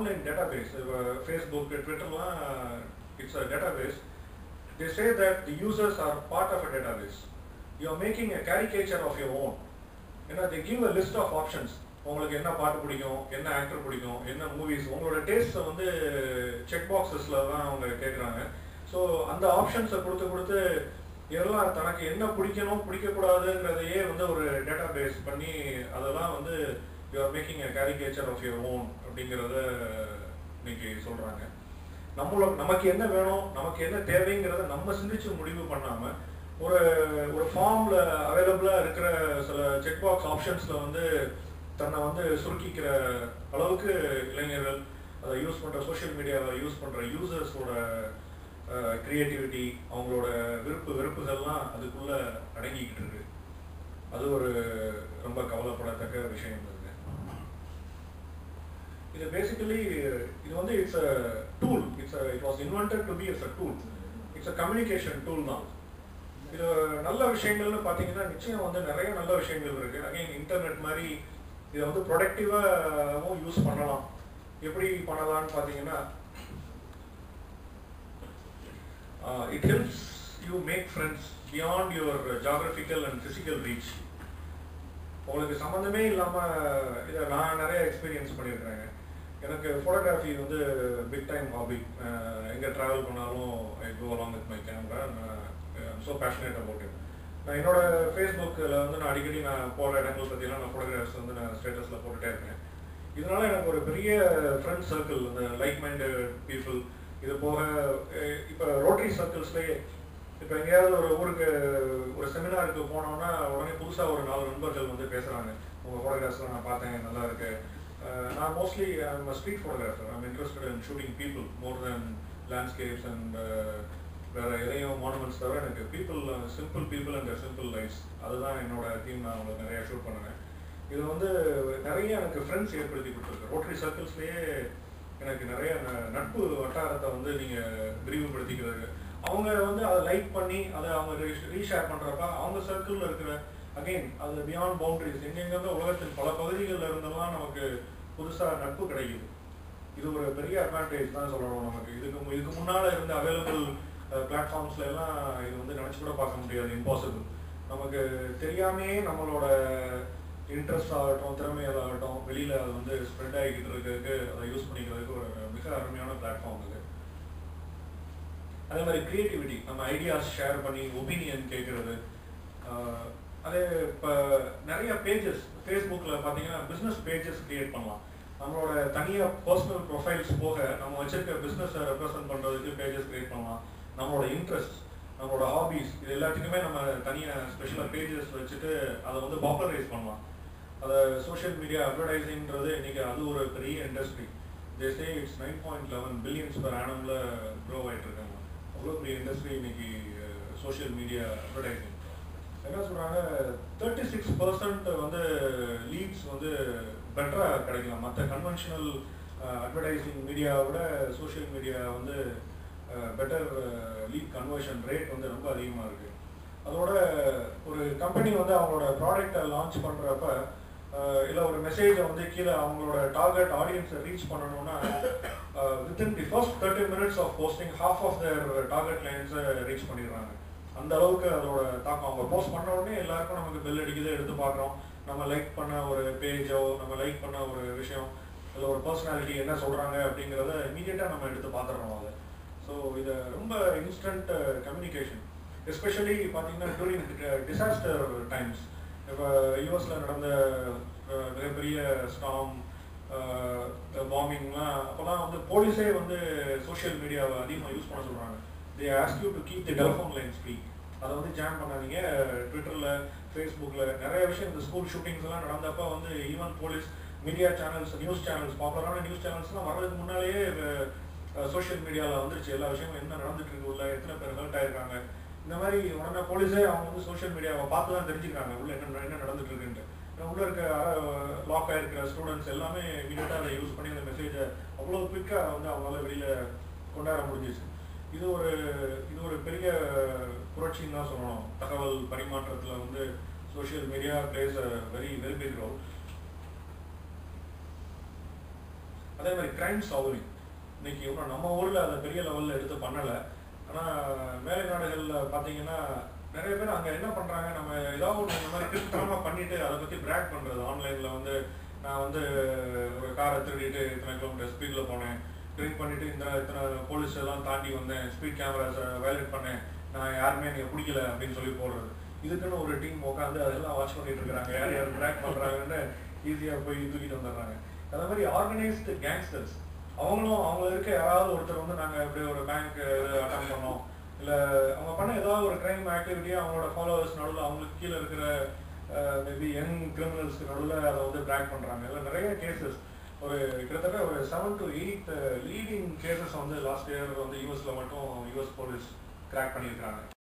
Online database Facebook ட்விட்டர்லாம் it's a database they say that the users are part of a database. You are making a caricature of your own. ஏன்னா they give a list of options. உங்களுக்கு என்ன பாட்டு பிடிக்கும் என்ன actor பிடிக்கும் என்ன movies உங்களோட டேஸ்ட்டை வந்து செக் பாக்ஸஸில் தான் அவங்க கேட்குறாங்க ஸோ அந்த ஆப்ஷன்ஸை கொடுத்து கொடுத்து எல்லாம் தனக்கு என்ன பிடிக்கணும் பிடிக்கக்கூடாதுங்கிறதையே வந்து ஒரு டேட்டா பேஸ் பண்ணி அதெல்லாம் வந்து you are making a caricature of your own அப்படிங்கிறத இன்னைக்கு சொல்கிறாங்க நம்மள நமக்கு என்ன வேணும் நமக்கு என்ன தேவைங்கிறத நம்ம சிந்திச்சு முடிவு பண்ணாம ஒரு ஒரு ஃபார்ம்ல அவைலபிளா இருக்கிற சில செக் பாக்ஸ் ஆப்ஷன்ஸ்ல வந்து தன்னை வந்து சுருக்கிக்கிற அளவுக்கு இளைஞர்கள் அதை யூஸ் பண்ற சோஷியல் மீடியாவை யூஸ் பண்ற யூசர்ஸோட கிரியேட்டிவிட்டி அவங்களோட விருப்பு வெறுப்புகள்லாம் அதுக்குள்ள அடங்கிக்கிட்டு இருக்கு அது ஒரு ரொம்ப கவலைப்படத்தக்க விஷயம் இருக்கு இது பேசிக்கலி இது வந்து it's a tool it's it was invented to be it's a tool it's a communication tool தான் இது நல்ல விஷயங்கள்னு பார்த்தீங்கன்னா நிச்சயம் வந்து நிறைய நல்ல விஷயங்கள் இருக்கு அகைன் இன்டர்நெட் மாதிரி இதை வந்து ப்ரொடக்டிவாகவும் யூஸ் பண்ணலாம் எப்படி பண்ணலாம்னு பார்த்தீங்கன்னா it helps you make friends beyond your geographical and physical reach உங்களுக்கு சம்மந்தமே இல்லாமல் இதை நான் நிறைய எக்ஸ்பீரியன்ஸ் பண்ணியிருக்கிறேங்க எனக்கு ஃபோட்டோகிராஃபி வந்து பிக் டைம் ஹாபி எங்கே ட்ராவல் பண்ணாலும் I go along with my camera நான் ஸோ பேஷனேட் அபவுட் இட் நான் என்னோட ஃபேஸ்புக்கில் வந்து நான் அடிக்கடி நான் போகிற இடங்கள் பற்றிலாம் நான் ஃபோட்டோகிராஃப்ஸ் வந்து நான் ஸ்டேட்டஸில் போட்டுட்டே இருக்கேன் இதனால எனக்கு ஒரு பெரிய ஃப்ரெண்ட் சர்க்கிள் இந்த லைக் மைண்டட் பீப்புள் இது போக இப்போ ரோட்டரி சர்க்கிள்ஸ்லேயே இப்போ எங்கேயாவது ஒரு ஊருக்கு ஒரு செமினாருக்கு போனோம்னா உடனே புதுசாக ஒரு நாலு நண்பர்கள் வந்து பேசுகிறாங்க உங்கள் ஃபோட்டோகிராஃப்ஸ்லாம் நான் பார்த்தேன் நல்லா இருக்கு நான் mostly I'm street photographer I'm interested in shooting people more then landscapes and வேற எதையும் மானுமெண்ட்ஸ் தவிர எனக்கு people simple people and simple lifes அதுதான் என்னோட தீம் நான் உங்களுக்கு நிறைய ஷூட் பண்ணுவேன் இது வந்து நிறைய எனக்கு ஃப்ரெண்ட்ஸ் ஏற்படுத்தி கொடுத்துருக்கு ரோட்டரி சர்க்கிள்ஸ்லேயே எனக்கு நிறைய நட்பு வட்டாரத்தை வந்து நீங்கள் விரிவுபடுத்திக்கிறது அவங்க வந்து அதை லைக் பண்ணி அதை அவங்க ரீஷேர் பண்ணுறப்ப அவங்க சர்க்கிளில் இருக்கிற அகைன் அது பியாண்ட் பவுண்டரிஸ் எங்கெங்க உலகத்தின் பல பகுதிகளில் இருந்தெல்லாம் நமக்கு புதுசாக நட்பு கிடைக்குது இது ஒரு பெரிய அட்வான்டேஜ் தான் சொல்லணும் நமக்கு இதுக்கு இதுக்கு முன்னால் இருந்த அவைலபிள் பிளாட்ஃபார்ம்ஸ்ல எல்லாம் இது வந்து நினச்சி கூட பார்க்க முடியாது இம்பாசிபிள் நமக்கு தெரியாமையே நம்மளோட இன்ட்ரெஸ்ட் ஆகட்டும் திறமையாகட்டும் வெளியில் அது வந்து ஸ்ப்ரெட் ஆகிக்கிட்டு இருக்கிறதுக்கு அதை யூஸ் பண்ணிக்கிறதுக்கு ஒரு மிக அருமையான பிளாட்ஃபார்ம் இது அதே மாதிரி கிரியேட்டிவிட்டி நம்ம ஐடியாஸ் ஷேர் பண்ணி ஒப்பீனியன் கேட்கறது அதே இப்போ நிறைய பேஜஸ் ஃபேஸ்புக்கில் பார்த்தீங்கன்னா பிஸ்னஸ் பேஜஸ் கிரியேட் பண்ணலாம் நம்மளோட தனியாக பர்சனல் ப்ரொஃபைல்ஸ் போக நம்ம வச்சிருக்க பிஸ்னஸை ரெப்ரசென்ட் பண்ணுறதுக்கு பேஜஸ் கிரியேட் பண்ணலாம் நம்மளோட இன்ட்ரெஸ்ட் நம்மளோட ஹாபிஸ் இது எல்லாத்துக்குமே நம்ம தனியாக ஸ்பெஷலாக பேஜஸ் வச்சுட்டு அதை வந்து பாப்புலரைஸ் பண்ணலாம் அதை சோஷியல் மீடியா அட்வர்டைசிங்கிறது இன்னைக்கு அது ஒரு பெரிய industry they say it's nine point eleven billions per ஆனம்ல க்ரோ ஆகிட்டு இருக்காங்க அவ்வளோ பெரிய இண்டஸ்ட்ரி இன்னைக்கு சோஷியல் மீடியா அட்வர்டைசிங் என்ன சொல்கிறாங்க தேர்ட்டி சிக்ஸ் பர்சன்ட் வந்து லீட்ஸ் வந்து பெட்டராக கிடைக்கலாம் மற்ற கன்வென்ஷனல் அட்வர்டைசிங் மீடியாவை விட சோஷியல் மீடியா வந்து பெட்டர் லீட் கன்வர்ஷன் ரேட் வந்து ரொம்ப அதிகமாக இருக்குது அதோட ஒரு கம்பெனி வந்து அவங்களோட ப்ராடக்டை லான்ச் பண்ணுறப்ப இல்லை ஒரு மெசேஜை வந்து கீழே அவங்களோட டார்கெட் ஆடியன்ஸை ரீச் பண்ணணும்னா within the first thirty minutes of posting half of their target லைன்ஸை ரீச் பண்ணிடுறாங்க அந்த அளவுக்கு அதோட தாக்கம் அவங்க போஸ்ட் பண்ண உடனே எல்லாருக்கும் நமக்கு பெல் அடிக்குது எடுத்து பார்க்குறோம் நம்ம லைக் பண்ண ஒரு பேஜோ நம்ம லைக் பண்ண ஒரு விஷயம் இல்லை ஒரு பர்சனாலிட்டி என்ன சொல்கிறாங்க அப்படிங்கிறத இமீடியட்டாக நம்ம எடுத்து பார்த்துடுறோம் அதை ஸோ இதை ரொம்ப இன்ஸ்டன்ட் கம்யூனிகேஷன் எஸ்பெஷலி பார்த்தீங்கன்னா டூரிங் டிசாஸ்டர் டைம்ஸ் இப்போ யூஎஸில் நடந்த மிகப்பெரிய ஸ்டாம் பாம்பிங்லாம் அப்போலாம் வந்து போலீஸே வந்து சோஷியல் மீடியாவை அதிகமாக யூஸ் பண்ண சொல்கிறாங்க they ask you to keep the telephone line speak அதை வந்து ஜாம் பண்ணாதீங்க ட்விட்டரில் ஃபேஸ்புக்கில் நிறைய விஷயம் இந்த ஸ்கூல் ஷூட்டிங்ஸ் எல்லாம் நடந்தப்போ வந்து even police media channels news channels பாப்புலரான நியூஸ் சேனல்ஸ்லாம் வர்றதுக்கு முன்னாலேயே சோஷியல் மீடியாவில் வந்துருச்சு எல்லா விஷயமும் என்ன நடந்துட்டு இருக்கு உள்ள எத்தனை பேர் ஹர்ட் ஆயிருக்காங்க இந்த மாதிரி உடனே போலீஸே அவங்க வந்து சோஷியல் மீடியாவை பார்த்து தான் தெரிஞ்சுக்கிறாங்க உள்ள என்ன என்ன நடந்துட்டு இருக்குன்ட்டு உள்ள இருக்க லாக் ஆயிருக்கிற ஸ்டூடெண்ட்ஸ் எல்லாமே இமீடியட்டாக அதை யூஸ் பண்ணி அந்த மெசேஜை அவ்வளோ குயிக்காக வந்து அவங்களால வெளியில் கொண்டாட முடிஞ்சிச்சு இது ஒரு இது ஒரு பெரிய புரட்சின்னு தான் சொல்லணும் தகவல் பரிமாற்றத்தில் வந்து social media plays a very very big role அதே மாதிரி கிரைம் சால்விங் இன்னைக்கு இன்னும் நம்ம ஊரில் அதை பெரிய லெவலில் எடுத்து பண்ணலை ஆனால் மேலை நாடுகளில் பார்த்தீங்கன்னா நிறைய பேர் அங்கே என்ன பண்ணுறாங்க நம்ம ஏதாவது ஒன்று இந்த மாதிரி கிரிப்டமாக பண்ணிட்டு அதை பற்றி பிராக் பண்ணுறது ஆன்லைனில் வந்து நான் வந்து ஒரு காரை திருடிட்டு இத்தனை கிலோமீட்டர் ஸ்பீடில் போனேன் ட்ரிங்க் பண்ணிட்டு இந்த இத்தனை போலீஸ் எல்லாம் தாண்டி வந்தேன் ஸ்பீட் கேமராஸை வயலேட் பண்ணேன் நான் யாருமே எனக்கு பிடிக்கல அப்படின்னு சொல்லி போடுறது இதுக்குன்னு ஒரு டீம் உட்காந்து அதெல்லாம் வாட்ச் பண்ணிட்டு இருக்காங்க யார் யார் ட்ராக் பண்றாங்கன்னு ஈஸியா போய் தூக்கிட்டு வந்துடுறாங்க அதே மாதிரி ஆர்கனைஸ்டு கேங்ஸ்டர்ஸ் அவங்களும் அவங்க இருக்க யாராவது ஒருத்தர் வந்து நாங்க இப்படி ஒரு பேங்க் அட்டன் பண்ணோம் இல்ல அவங்க பண்ண ஏதாவது ஒரு கிரைம் ஆக்டிவிட்டியை அவங்களோட ஃபாலோவர்ஸ் நடுவில் அவங்களுக்கு கீழே இருக்கிற மேபி யங் கிரிமினல்ஸ்க்கு நடுவில் அதை வந்து ட்ராக் பண்றாங்க இல்லை நிறைய கேசஸ் ஒரு கிட்டத்தட்ட ஒரு seven to eight leading cases வந்து லாஸ்ட் இயர் வந்து யூஎஸ்ல மட்டும் யூஎஸ் போலீஸ் கிராக் பண்ணியிருக்காங்க